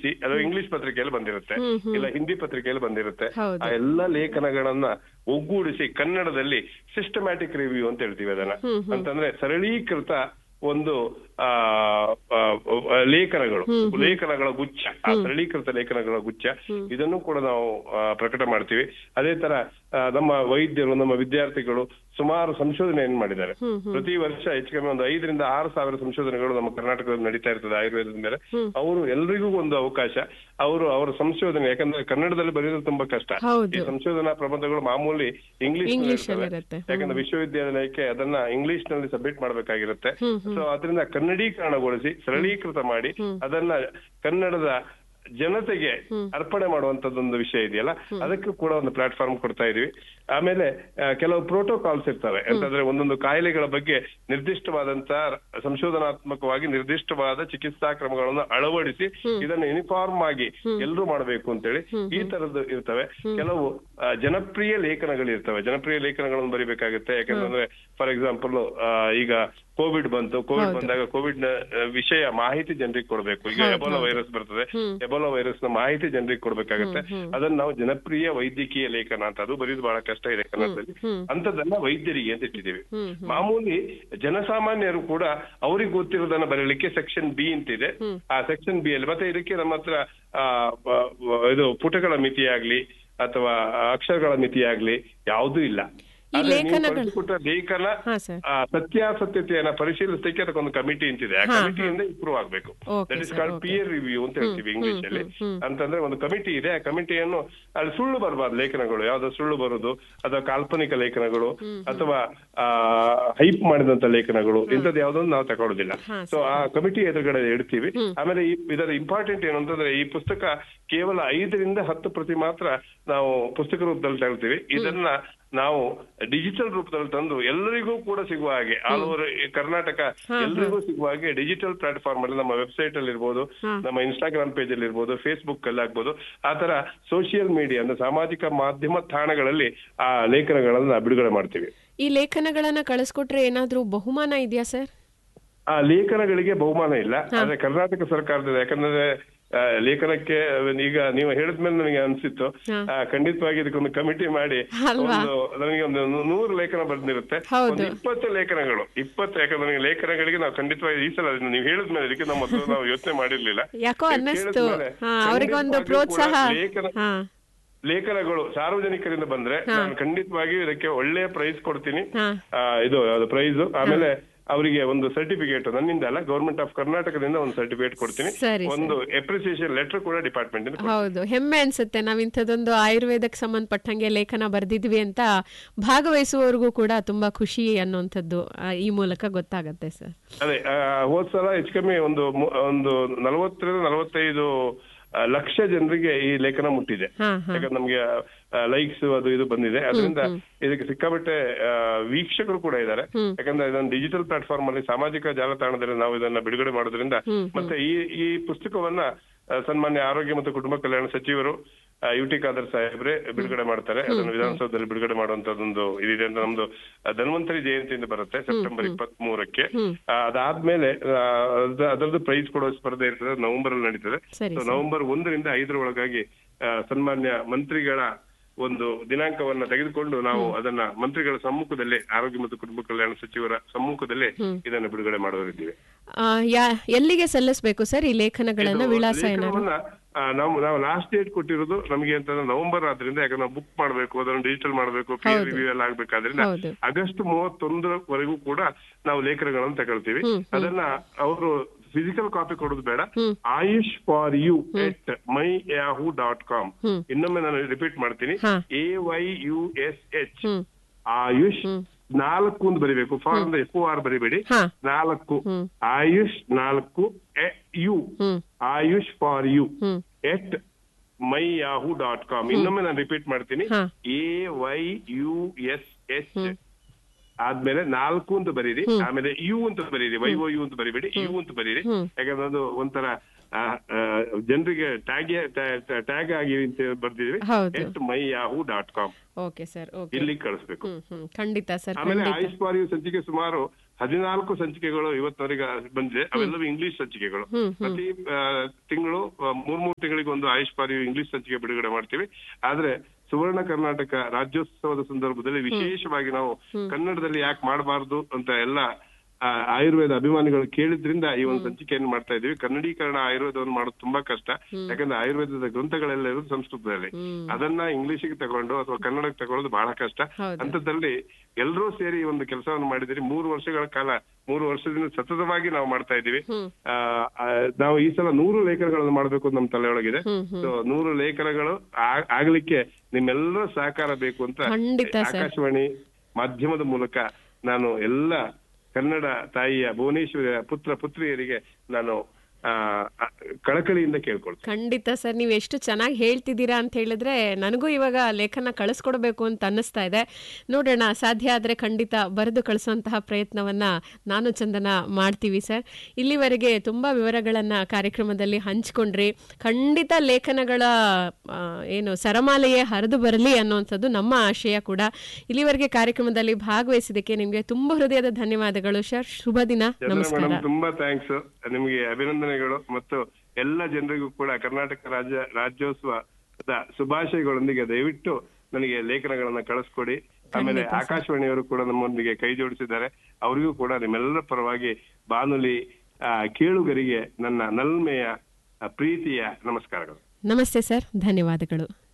ರೀತಿ ಅದು ಇಂಗ್ಲಿಷ್ ಪತ್ರಿಕೆಯಲ್ಲಿ ಬಂದಿರುತ್ತೆ ಹ್ಮ್, ಹ್ಮ್. ಇಲ್ಲ ಹಿಂದಿ ಪತ್ರಿಕೆಯಲ್ಲಿ ಬಂದಿರುತ್ತೆ ಹೌದು. ಆ ಎಲ್ಲಾ ಲೇಖನಗಳನ್ನ ಒಗ್ಗೂಡಿಸಿ ಕನ್ನಡದಲ್ಲಿ ಸಿಸ್ಟಮ್ಯಾಟಿಕ್ ರಿವ್ಯೂ ಅಂತ ಹೇಳ್ತೀವಿ ಅದನ್ನ ಹ್ಮ್, ಹ್ಮ್. ಅಂತಂದ್ರೆ ಸರಳೀಕೃತ ಒಂದು ಆ ಆ, ಆ, ಲೇಖನಗಳು ಲೇಖನಗಳ ಗುಚ್ಛ ಆ ಸರಳೀಕೃತ ಲೇಖನಗಳ ಗುಚ್ಛ ಇದನ್ನು ಕೂಡ ನಾವು ಆ, ಪ್ರಕಟ ಮಾಡ್ತೀವಿ ಅದೇ ತರ ಆ, ನಮ್ಮ ವೈದ್ಯರು ನಮ್ಮ ವಿದ್ಯಾರ್ಥಿಗಳು ಸುಮಾರು ಸಂಶೋಧನೆಯನ್ನು ಮಾಡಿದ್ದಾರೆ ಹ್ಮ್, ಪ್ರತಿ ವರ್ಷ ಹೆಚ್ಚು ಕಮ್ಮಿ ಒಂದು ಐದರಿಂದ ಆರು ಸಾವಿರ ಸಂಶೋಧನೆಗಳು ನಮ್ಮ ಕರ್ನಾಟಕದಲ್ಲಿ ನಡೀತಾ ಇರ್ತದೆ ಆಯುರ್ವೇದದ ಮೇಲೆ ಅವರು ಎಲ್ರಿಗೂ ಒಂದು ಅವಕಾಶ ಅವರು ಅವರ ಸಂಶೋಧನೆ ಯಾಕಂದ್ರೆ ಕನ್ನಡದಲ್ಲಿ ಬರೆಯೋದು ತುಂಬಾ ಕಷ್ಟ ಹೌದು. ಈ ಸಂಶೋಧನಾ ಪ್ರಬಂಧಗಳು ಮಾಮೂಲಿ ಇಂಗ್ಲಿಷ್ ಇಂಗ್ಲಿಷ್ ಅಲ್ಲಿ ಇರುತ್ತೆ ಯಾಕಂದ್ರೆ ವಿಶ್ವವಿದ್ಯಾಲಯಕ್ಕೆ ಅದನ್ನ ಇಂಗ್ಲಿಷ್ ನಲ್ಲಿ ಸಬ್ಮಿಟ್ ಮಾಡಬೇಕಾಗಿರುತ್ತೆ ಹ್ಮ್, ಸೊ ಅದರಿಂದ ಕನ್ನಡೀಕರಣಗೊಳಿಸಿ ಸರಳೀಕೃತ ಮಾಡಿ ಅದನ್ನ ಕನ್ನಡದ ಜನತೆಗೆ ಅರ್ಪಣೆ ಮಾಡುವಂತದ್ದೊಂದು ವಿಷಯ ಇದೆಯಲ್ಲ ಅದಕ್ಕೂ ಕೂಡ ಒಂದು ಪ್ಲಾಟ್ಫಾರ್ಮ್ ಕೊಡ್ತಾ ಇದೀವಿ ಆಮೇಲೆ ಆ, ಕೆಲವು ಪ್ರೋಟೋಕಾಲ್ಸ್ ಇರ್ತವೆ ಅಂತಂದ್ರೆ ಒಂದೊಂದು ಕಾಯಿಲೆಗಳ ಬಗ್ಗೆ ನಿರ್ದಿಷ್ಟವಾದಂತ ಸಂಶೋಧನಾತ್ಮಕವಾಗಿ ನಿರ್ದಿಷ್ಟವಾದ ಚಿಕಿತ್ಸಾ ಕ್ರಮಗಳನ್ನು ಅಳವಡಿಸಿ ಇದನ್ನು ಯೂನಿಫಾರ್ಮ್ ಆಗಿ ಎಲ್ಲರೂ ಮಾಡಬೇಕು ಅಂತೇಳಿ ಈ ತರದ್ದು ಇರ್ತವೆ ಕೆಲವು ಆ, ಜನಪ್ರಿಯ ಲೇಖನಗಳು ಇರ್ತವೆ ಜನಪ್ರಿಯ ಲೇಖನಗಳನ್ನು ಬರಿಬೇಕಾಗುತ್ತೆ ಯಾಕಂದ್ರೆ ಫಾರ್ ಎಕ್ಸಾಂಪಲ್ ಈಗ ಕೋವಿಡ್ ಬಂತು ಕೋವಿಡ್ ಬಂದಾಗ ಕೋವಿಡ್ ನ ಆ, ವಿಷಯ ಮಾಹಿತಿ ಜನರಿಗೆ ಕೊಡಬೇಕು ಈಗ ಎಬೋಲಾ ವೈರಸ್ ಬರ್ತದೆ ಎಬೋಲಾ ವೈರಸ್ ನ ಮಾಹಿತಿ ಜನರಿಗೆ ಕೊಡ್ಬೇಕಾಗತ್ತೆ ಅದನ್ನ ನಾವು ಜನಪ್ರಿಯ ವೈದ್ಯಕೀಯ ಲೇಖನ ಅಂತ ಅದು ಬರೀದು ಬಹಳ ಕಷ್ಟ ಇದೆ ಕನ್ನಡದಲ್ಲಿ ಅಂತದನ್ನ ವೈದ್ಯರಿಗೆ ಅಂತ ಇಟ್ಟಿದ್ದೀವಿ ಹ್ಮ್, ಮಾಮೂಲಿ ಜನಸಾಮಾನ್ಯರು ಕೂಡ ಅವ್ರಿಗೆ ಗೊತ್ತಿರೋದನ್ನ ಬರೀಲಿಕ್ಕೆ ಸೆಕ್ಷನ್ ಬಿ ಅಂತಿದೆ ಆ ಸೆಕ್ಷನ್ ಬಿ ಅಲ್ಲಿ ಮತ್ತೆ ಇದಕ್ಕೆ ನಮ್ಮ ಹತ್ರ ಆ, ಬ- ಬ- ಇದು ಪುಟಗಳ ಮಿತಿ ಆಗ್ಲಿ ಅಥವಾ ಅಕ್ಷರಗಳ ಮಿತಿ ಆಗ್ಲಿ ಯಾವುದೂ ಇಲ್ಲ ಈ ಆದ್ರೆ ನೀವು ಲೇಖನಗಳು- ಕಳಿಸಿಕೊಟ್ಟ ಲೇಖನ ಹಾ ಸರ್ ಆ, ಸತ್ಯಾಸತ್ಯತೆಯನ್ನ ಪರಿಶೀಲಿಸಲಿಕ್ಕೆ ಅದಕ್ಕೊಂದು ಕಮಿಟಿ ಅಂತಿದೆ ಆ ಕಮಿಟಿಯಿಂದ ಇಂಪ್ರೂವ್ ಆಗ್ಬೇಕು Okay, that is sir, called okay. Peer review ಅಂತ ಹೇಳ್ತೀವಿ ಇಂಗ್ಲಿಷ್ ಅಲ್ಲಿ ಅಂತಂದ್ರೆ ಒಂದು ಕಮಿಟಿ ಇದೆ ಆ ಕಮಿಟಿಯನ್ನು ಅಲ್ಲಿ ಸುಳ್ಳು ಬರಬಾರ್ದು ಲೇಖನಗಳು ಯಾವ್ದೋ ಸುಳ್ಳು ಬರೋದು ಅಥವಾ ಕಾಲ್ಪನಿಕ ಲೇಖನಗಳು ಅಥವಾ ಹೈಪ್ ಮಾಡಿದಂತ ಲೇಖನಗಳು ಇಂಥದ್ದು ಯಾವ್ದೊಂದು ನಾವು ತಗೊಳ್ಳೋದಿಲ್ಲ ಹಾ, ಸೊ ಆ ಕಮಿಟಿ ಎದುರುಗಡೆ ಇಡ್ತೀವಿ ಆಮೇಲೆ ಈ- ಇದರ ಇಂಪಾರ್ಟೆಂಟ್ ಏನು ಅಂತಂದ್ರೆ ಈ ಪುಸ್ತಕ ಕೇವಲ ಐದರಿಂದ ಹತ್ತು ಪ್ರತಿ ಮಾತ್ರ ನಾವು ಪುಸ್ತಕ ರೂಪದಲ್ಲಿ ತಗೊಳ್ತೀವಿ ಇದನ್ನ ನಾವು ಡಿಜಿಟಲ್ ರೂಪದಲ್ಲಿ ತಂದು ಎಲ್ಲರಿಗೂ ಕೂಡ ಸಿಗುವ ಹಾಗೆ ಆಲ್ ಓವರ್ ಕರ್ನಾಟಕ ಎಲ್ಲರಿಗೂ ಸಿಗುವ ಹಾಗೆ ಡಿಜಿಟಲ್ ಪ್ಲಾಟ್ಫಾರ್ಮ್ ಅಲ್ಲಿ ನಮ್ಮ ವೆಬ್ಸೈಟ್ ಅಲ್ಲಿ ಇರ್ಬೋದು ನಮ್ಮ ಇನ್ಸ್ಟಾಗ್ರಾಮ್ ಪೇಜ್ ಅಲ್ಲಿ ಇರ್ಬೋದು ಫೇಸ್ಬುಕ್ ಅಲ್ಲಿ ಆಗ್ಬೋದು ಆ ತರ ಸೋಷಿಯಲ್ ಮೀಡಿಯಾ ಅಂದ್ರೆ ಸಾಮಾಜಿಕ ಮಾಧ್ಯಮ ತಾಣಗಳಲ್ಲಿ ಆ ಲೇಖನಗಳನ್ನ ಬಿಡುಗಡೆ ಮಾಡ್ತೀವಿ ಈ ಲೇಖನಗಳನ್ನ ಕಳಿಸ್ಕೊಟ್ರೆ ಏನಾದ್ರೂ ಬಹುಮಾನ ಇದೆಯಾ ಸರ್ ಆ ಲೇಖನಗಳಿಗೆ ಬಹುಮಾನ ಇಲ್ಲ ಆದ್ರೆ ಕರ್ನಾಟಕ ಸರ್ಕಾರದ ಯಾಕಂದ್ರೆ ಆ, ಲೇಖನಕ್ಕೆ ಈಗ ನೀವು ಹೇಳಿದ್ಮೇಲೆ ನನಗೆ ಅನ್ಸಿತ್ತು ಹಾ. ಆ, ಖಂಡಿತವಾಗಿ ಇದಕ್ಕೊಂದು ಕಮಿಟಿ ಮಾಡಿ ಅಲ್ವಾ? ಒಂದು ನನಗೆ ಒಂದು ನೂ- ನೂರು ಲೇಖನ ಬಂದಿರುತ್ತೆ ಹೌದು. ಒಂದು ಇಪ್ಪತ್ತು ಲೇಖನಗಳು ಇಪ್ಪತ್ತು ಯಾಕಂದ್ರೆ ನನಗೆ ಲೇಖನಗಳಿಗೆ ನಾವು ಖಂಡಿತವಾಗಿ ಈ ಸಲ ಅದನ್ನ ನೀವು ಹೇಳಿದ್ಮೇಲೆ ಇದಕ್ಕೆ ನಮ್ಮ ಮೊದಲು ನಾವು ಯೋಚನೆ ಮಾಡಿರ್ಲಿಲ್ಲ ಯಾಕೋ ನೀವು ಅನ್ನಿಸ್ತು ಕೇಳಿದ್ಮೇಲೆ ಹಾ ಅವ್ರಿಗೊಂದು ಖಂಡಿತವಾಗಿಯೂ ಪ್ರೋತ್ಸಾಹ ಕೂಡ ಲೇಖನ ಹಾ ಲೇಖನಗಳು ಸಾರ್ವಜನಿಕರಿಂದ ಬಂದ್ರೆ ನಾನು ಖಂಡಿತವಾಗಿಯೂ ಇದಕ್ಕೆ ಒಳ್ಳೆಯ ಪ್ರೈಸ್ ಕೊಡ್ತೀನಿ ಹಾ ಆ, ಇದು ಅದು ಪ್ರೈಸ್ ಆಮೇಲೆ ಅವರಿಗೆ ಒಂದು ಸರ್ಟಿಫಿಕೇಟ್ ನನ್ನಿಂದ ಅಲ್ಲ ಗೌರ್ಮೆಂಟ್ ಆಫ್ ಕರ್ನಾಟಕದಿಂದ ಒಂದು ಸರ್ಟಿಫಿಕೇಟ್ ಕೊಡ್ತೀನಿ ಸರಿ, ಒಂದು ಅಪ್ರಿಸಿಯೇಷನ್ ಲೆಟರ್ ಕೂಡ ಡಿಪಾರ್ಟ್ಮೆಂಟ್ ಇಂದ ಕೊಡ್ತೀನಿ. ಹೌದು ಹೆಮ್ಮೆ ಅನ್ಸುತ್ತೆ ನಾವ್ ಇಂಥದ್ದೊಂದು ಆಯುರ್ವೇದಕ್ಕೆ ಸಂಬಂಧಪಟ್ಟಂಗೆ ಲೇಖನ ಬರೆದಿದ್ವಿ ಅಂತ ಭಾಗವಹಿಸುವವರಿಗೂ ಕೂಡ ತುಂಬಾ ಖುಷಿ ಅನ್ನುವಂಥದ್ದು ಆ, ಈ ಮೂಲಕ ಗೊತ್ತಾಗತ್ತೆ ಸರ್ ಅದೇ ಆ, ಹೋದ್ ಸಲ ಹೆಚ್ಚು ಕಮ್ಮಿ ಒಂದು ಮು- ಒಂದು ನಲವತ್ತರಿಂದ ನಲವತ್ತೈದು ಆ, ಲಕ್ಷ ಜನರಿಗೆ ಈ ಲೇಖನ ಮುಟ್ಟಿದೆ ಹಾ ಹಾ ಯಾಕಂದ್ರೆ ನಮ್ಗೆ ಲೈಕ್ಸ್ ಅದು ಇದು ಬಂದಿದೆ ಅದರಿಂದ ಇದಕ್ಕೆ ಸಿಕ್ಕಾಪಟ್ಟೆ ಆ, ವೀಕ್ಷಕರು ಕೂಡ ಇದ್ದಾರೆ ಯಾಕಂದ್ರೆ ಇದೊಂದು ಡಿಜಿಟಲ್ ಪ್ಲಾಟ್ಫಾರ್ಮ್ ಅಲ್ಲಿ ಸಾಮಾಜಿಕ ಜಾಲತಾಣದಲ್ಲಿ ನಾವು ಇದನ್ನ ಬಿಡುಗಡೆ ಮಾಡೋದ್ರಿಂದ ಮತ್ತೆ ಈ ಈ ಪುಸ್ತಕವನ್ನ ಆ, ಸನ್ಮಾನ್ಯ ಆರೋಗ್ಯ ಮತ್ತು ಕುಟುಂಬ ಕಲ್ಯಾಣ ಸಚಿವರು ಯು ಟಿ ಖಾದರ್ ಸಾಹೇಬ್ರೆ ಬಿಡುಗಡೆ ಮಾಡ್ತಾರೆ ಅದನ್ನು ವಿಧಾನಸೌಧದಲ್ಲಿ ಬಿಡುಗಡೆ ಮಾಡುವಂತದ್ದೊಂದು ಇದಿದೆ ಅಂತ ನಮ್ದು ಆ, ಧನ್ವಂತರಿ ಜಯಂತಿಯಿಂದ ಬರುತ್ತೆ ಸೆಪ್ಟೆಂಬರ್ ಇಪ್ಪತ್ತ್ ಮೂರಕ್ಕೆ ಅದಾದ್ಮೇಲೆ ಆ, ಅದ- ಅದರದ್ದು ಪ್ರೈಸ್ ಕೊಡೋ ಸ್ಪರ್ಧೆ ಇರ್ತದೆ ನವೆಂಬರ್ ಅಲ್ಲಿ ನಡೀತದೆ ಸರಿ So, ನವೆಂಬರ್ ಒಂದರಿಂದ ಐದರ ಒಳಗಾಗಿ ಆ, ಸನ್ಮಾನ್ಯ ಮಂತ್ರಿಗಳ ಒಂದು ದಿನಾಂಕವನ್ನ ತೆಗೆದುಕೊಂಡು ನಾವು ಅದನ್ನ ಮಂತ್ರಿಗಳ ಸಮ್ಮುಖದಲ್ಲೇ ಆರೋಗ್ಯ ಮತ್ತು ಕುಟುಂಬ ಕಲ್ಯಾಣ ಸಚಿವರ ಸಮ್ಮುಖದಲ್ಲೇ ಇದನ್ನು ಬಿಡುಗಡೆ ಮಾಡೋರಿದ್ದೀವಿ ಆ, ಯಾ- ಎಲ್ಲಿಗೆ ಸಲ್ಲಿಸಬೇಕು ಸರ್ ಈ ಲೇಖನಗಳನ್ನ ಇದು ವಿಳಾಸ ಏನಾದ್ರು ಲೇಖನವನ್ನ, ಆ, ನಾವು ನಾವು ಲಾಸ್ಟ್ ಡೇಟ್ ಕೊಟ್ಟಿರೋದು ನಮಗೆ ಅಂತಂದ್ರೆ ನವೆಂಬರ್ ಆದ್ರಿಂದ ಯಾಕಂದ್ರೆ ನಾವು ಬುಕ್ ಮಾಡಬೇಕು ಅದನ್ನು ಡಿಜಿಟಲ್ ಮಾಡಬೇಕು ಪೀರ್ ರಿವ್ಯೂ ಎಲ್ಲ ಆಗ್ಬೇಕಾದ್ರಿಂದ ಹೌದು ಆಗಸ್ಟ್ ಮೂವತ್ತೊಂದರವರೆಗೂ ಕೂಡ ನಾವು ಲೇಖನಗಳನ್ನು ತಗೊಳ್ತೀವಿ ಅದನ್ನ ಅವರು ಫಿಸಿಕಲ್ ಕಾಪಿ ಕೊಡೋದು ಬೇಡ Ayush four U at my Yahoo dot com ಇನ್ನೊಮ್ಮೆ ನಾನು ರಿಪೀಟ್ ಮಾಡ್ತೀನಿ ಹಾ. A Y U S H hmm Ayush ನಾಲ್ಕು ಅಂತ ಬರಿಬೇಕು ಫಾರ್ ಅಂದ್ರೆ ಎಫ್ ಆರ್ ಬರಿಬೇಡಿ ಹಾ ನಾಲ್ಕು ಆಯುಷ್ ನಾಲ್ಕು U hmm Ayush four U hmm at my Yahoo dot com ಇನ್ನೊಮ್ಮೆ ನಾನು ರಿಪೀಟ್ ಮಾಡ್ತೀನಿ ಹಾ A Y U S H ಆದ್ಮೇಲೆ ನಾಲ್ಕು ಅಂತ ಬರೀರಿ ಆಮೇಲೆ ಯು ಅಂತ ಬರೀರಿ ವೈ ಓ ಯು ಅಂತ ಬರಿಬೇಡಿ ಯು ಅಂತ ಬರೀರಿ ಯಾಕಂದ್ರೆ ಅದು ಒಂಥರ ಜನರಿಗೆ ಟ್ಯಾಗ್ ಟ್ಯಾಗ್ ಆಗಿ ಅಂತ ಬರ್ದಿದೀವಿ ಹೌದು at my Yahoo dot com okay sir okay ಇಲ್ಲಿ ಕಳಿಸ್ಬೇಕು ಹ್ಮ್ ಹ್ಮ್ ಖಂಡಿತ ಸರ್ ಆಮೇಲೆ ಖಂಡಿತ ಆಯುಷ್ ಫಾರ್ ಯು ಸಂಚಿಕೆ ಸುಮಾರು ಹದಿನಾಲ್ಕು ಸಂಚಿಕೆಗಳು ಇವತ್ತವರೆಗೆ ಬಂದಿದೆ ಅವೆಲ್ಲವೂ ಇಂಗ್ಲಿಷ್ ಸಂಚಿಕೆಗಳು ಹ್ಮ್ ಪ್ರತಿ ತಿಂಗಳು ಮೂರ್ ಮೂರು ತಿಂಗಳಿಗೆ ಒಂದು ಆಯುಷ್ ಪಾರಿ ಇಂಗ್ಲಿಷ್ ಸಂಚಿಕೆ ಬಿಡುಗಡೆ ಮಾಡ್ತೀವಿ ಆದ್ರೆ ಸುವರ್ಣ ಕರ್ನಾಟಕ ರಾಜ್ಯೋತ್ಸವದ ಸಂದರ್ಭದಲ್ಲಿ ವಿಶೇಷವಾಗಿ ನಾವು ಕನ್ನಡದಲ್ಲಿ ಯಾಕೆ ಮಾಡಬಾರ್ದು ಅಂತ ಎಲ್ಲ ಆ, ಆಯುರ್ವೇದ ಅಭಿಮಾನಿಗಳು ಕೇಳಿದ್ರಿಂದ ಈ ಒಂದು ಸಂಚಿಕೆಯನ್ನು ಮಾಡ್ತಾ ಇದೀವಿ ಕನ್ನಡೀಕರಣ ಆಯುರ್ವೇದವನ್ನು ಮಾಡೋದು ತುಂಬಾ ಕಷ್ಟ ಯಾಕಂದ್ರೆ ಆಯುರ್ವೇದದ ಗ್ರಂಥಗಳೆಲ್ಲ ಇರೋದು ಸಂಸ್ಕೃತದಲ್ಲಿ ಹ್ಮ್. ಅದನ್ನ ಇಂಗ್ಲಿಷಿಗೆ ತಗೊಂಡು ಅಥವಾ ಕನ್ನಡಕ್ಕೆ ತಗೊಳ್ಳೋದು ಬಹಳ ಕಷ್ಟ ಹೌದು. ಅಂತದ್ರಲ್ಲಿ ಎಲ್ಲರೂ ಸೇರಿ ಈ ಒಂದು ಕೆಲಸವನ್ನು ಮಾಡಿದಿರಿ ಮೂರು ವರ್ಷಗಳ ಕಾಲ ಮೂರು ವರ್ಷದಿಂದ ಸತತವಾಗಿ ನಾವು ಮಾಡ್ತಾ ಇದ್ದೀವಿ ಹ್ಮ್. ಆ, ಆ, ನಾವು ಈ ಸಲ ನೂರು ಲೇಖನಗಳನ್ನು ಮಾಡ್ಬೇಕು ಅಂತ ನಮ್ಮ ತಲೆಯೊಳಗಿದೆ ಹ್ಮ್ ಹ್ಮ್ ಸೊ ನೂರು ಲೇಖನಗಳು ಆ- ಆಗ್ಲಿಕ್ಕೆ ನಿಮ್ಮೆಲ್ಲರ ಸಹಕಾರ ಬೇಕು ಅಂತ ಖಂಡಿತ ಸರ್ ಆಕಾಶವಾಣಿ ಮಾಧ್ಯಮದ ಮೂಲಕ ನಾನು ಎಲ್ಲ ಕನ್ನಡ ತಾಯಿಯ ಭುವನೇಶ್ವರಿಯ ಪುತ್ರ ಪುತ್ರಿಯರಿಗೆ ನಾನು ಆ, ಆ, ಕಳಕಳಿಯಿಂದ ಕೇಳ್ಕೊಳ್ತೇನೆ ಖಂಡಿತ ಸರ್ ನೀವು ಎಷ್ಟು ಚೆನ್ನಾಗಿ ಹೇಳ್ತಿದ್ದೀರಾ ಅಂತ ಹೇಳಿದ್ರೆ ನನಗೂ ಇವಾಗ ಲೇಖನ ಕಳಿಸ್ಕೊಡ್ಬೇಕು ಅಂತ ಅನ್ನಿಸ್ತಾ ಇದೆ ನೋಡೋಣ ಸಾಧ್ಯ ಆದರೆ ಖಂಡಿತ ಬರೆದು ಕಳಿಸುವಂತಹ ಪ್ರಯತ್ನವನ್ನ ನಾನು ಚಂದನ ಮಾಡ್ತೀವಿ ಸರ್ ಇಲ್ಲಿವರೆಗೆ ತುಂಬಾ ವಿವರಗಳನ್ನ ಕಾರ್ಯಕ್ರಮದಲ್ಲಿ ಹಂಚ್ಕೊಂಡ್ರಿ ಖಂಡಿತ ಲೇಖನಗಳ ಆ, ಏನು ಸರಮಾಲೆಯೇ ಹರಿದು ಬರಲಿ ಅನ್ನುವಂಥದ್ದು ನಮ್ಮ ಆಶಯ ಕೂಡ ಇಲ್ಲಿವರೆಗೆ ಕಾರ್ಯಕ್ರಮದಲ್ಲಿ ಭಾಗವಹಿಸಿದ್ದಕ್ಕೆ ನಿಮಗೆ ತುಂಬಾ ಹೃದಯದ ಧನ್ಯವಾದಗಳು ಸರ್ ಶುಭ ದಿನ ಚಂದ್ರ ನಮಸ್ಕಾರ ಮೇಡಮ್ ತುಂಬಾ ಥ್ಯಾಂಕ್ಸ್ ನಿಮಗೆ ಅಭಿನಂದನೆಗಳು ಮತ್ತು ಎಲ್ಲ ಜನರಿಗೂ ಕೂಡ ಕರ್ನಾಟಕ ರಾಜ್ಯ ರಾಜ್ಯೋತ್ಸವದ ಶುಭಾಶಯಗಳೊಂದಿಗೆ ದಯವಿಟ್ಟು ನನಗೆ ಲೇಖನಗಳನ್ನ ಕಳಿಸ್ಕೊಡಿ ಆಮೇಲೆ ಆಕಾಶವಾಣಿಯವರು ಕೂಡ ನಮ್ಮೊಂದಿಗೆ ಕೈ ಜೋಡಿಸಿದ್ದಾರೆ ಅವರಿಗೂ ಕೂಡ ನಿಮ್ಮೆಲ್ಲರ ಪರವಾಗಿ ಬಾನುಲಿ ಆ, ಕೇಳುಗರಿಗೆ ನನ್ನ ನಲ್ಮೆಯ ಆ, ಪ್ರೀತಿಯ ನಮಸ್ಕಾರಗಳು ನಮಸ್ತೆ ಸರ್ ಧನ್ಯವಾದಗಳು